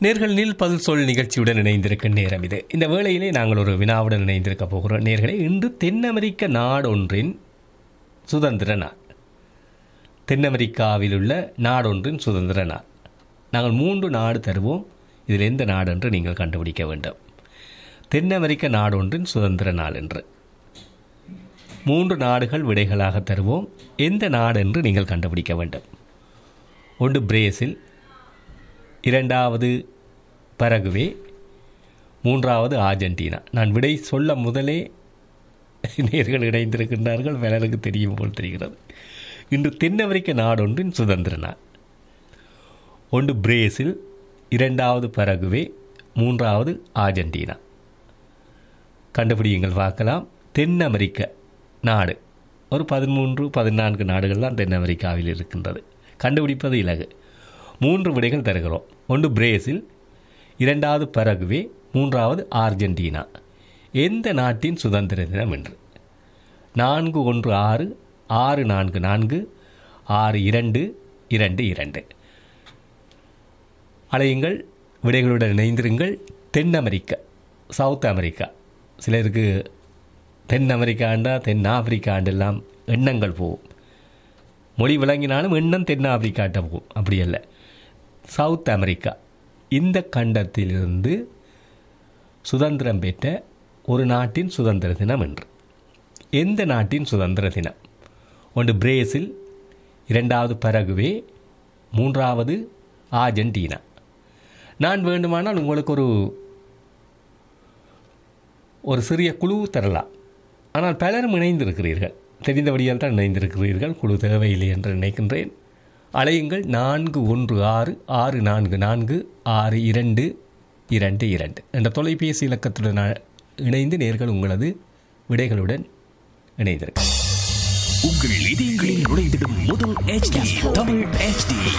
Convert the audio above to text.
நேர்கள் நீல் பதில் சொல் நிகழ்ச்சியுடன் இணைந்திருக்கும் நேரம் இது இந்த வேளையிலே நாங்கள் ஒரு வினாவுடன் இணைந்திருக்க போகிறோம் நேர்களே இன்று தென் அமெரிக்க நாடொன்றின் சுதந்திர நாள் தென் அமெரிக்காவில் உள்ள நாடொன்றின் சுதந்திர நாள் நாங்கள் மூன்று நாடு தருவோம் இதில் எந்த நாடு என்று நீங்கள் கண்டுபிடிக்க வேண்டும் தென் அமெரிக்க நாடொன்றின் சுதந்திர நாள் என்று மூன்று நாடுகள் விடைகளாக தருவோம் எந்த நாடு என்று நீங்கள் கண்டுபிடிக்க வேண்டும் ஒன்று பிரேசில் இரண்டாவது பரகுவே மூன்றாவது ஆர்ஜென்டினா நான் விடை சொல்ல முதலே நேர்கள் இணைந்திருக்கின்றார்கள் பலருக்கு தெரியும் போல் தெரிகிறது இன்று தென் அமெரிக்க நாடொன்றின் சுதந்திர நாள் ஒன்று பிரேசில் இரண்டாவது பரகுவே மூன்றாவது ஆர்ஜென்டினா கண்டுபிடியுங்கள் பார்க்கலாம் தென் அமெரிக்க நாடு ஒரு பதிமூன்று பதினான்கு நாடுகள் தான் தென் அமெரிக்காவில் இருக்கின்றது கண்டுபிடிப்பது இலகு மூன்று விடைகள் தருகிறோம் ஒன்று பிரேசில் இரண்டாவது பரகுவே மூன்றாவது ஆர்ஜென்டினா எந்த நாட்டின் சுதந்திர தினம் என்று நான்கு ஒன்று ஆறு ஆறு நான்கு நான்கு ஆறு இரண்டு இரண்டு இரண்டு அலையுங்கள் விடைகளுடன் இணைந்திருங்கள் தென் அமெரிக்கா சவுத் அமெரிக்கா சிலருக்கு தென் அமெரிக்காண்டா தென் ஆப்பிரிக்காண்டெல்லாம் எண்ணங்கள் போகும் மொழி விளங்கினாலும் எண்ணம் தென் ஆப்பிரிக்காட்ட போகும் அப்படி அல்ல சவுத் அமெரிக்கா இந்த கண்டத்திலிருந்து சுதந்திரம் பெற்ற ஒரு நாட்டின் சுதந்திர தினம் என்று எந்த நாட்டின் சுதந்திர தினம் ஒன்று பிரேசில் இரண்டாவது பரகுவே மூன்றாவது ஆர்ஜென்டினா நான் வேண்டுமானால் உங்களுக்கு ஒரு ஒரு சிறிய குழு தரலாம் ஆனால் பலரும் இணைந்திருக்கிறீர்கள் தெரிந்தபடியால் தான் இணைந்திருக்கிறீர்கள் குழு தேவையில்லை என்று நினைக்கின்றேன் அலையுங்கள் நான்கு ஒன்று ஆறு ஆறு நான்கு நான்கு ஆறு இரண்டு இரண்டு இரண்டு என்ற தொலைபேசி இலக்கத்துடன் இணைந்து நேர்கள் உங்களது விடைகளுடன் இணைந்திருக்க உங்கள் இதயங்களில் நுழைந்திடும் முதல் HD தமிழ் HD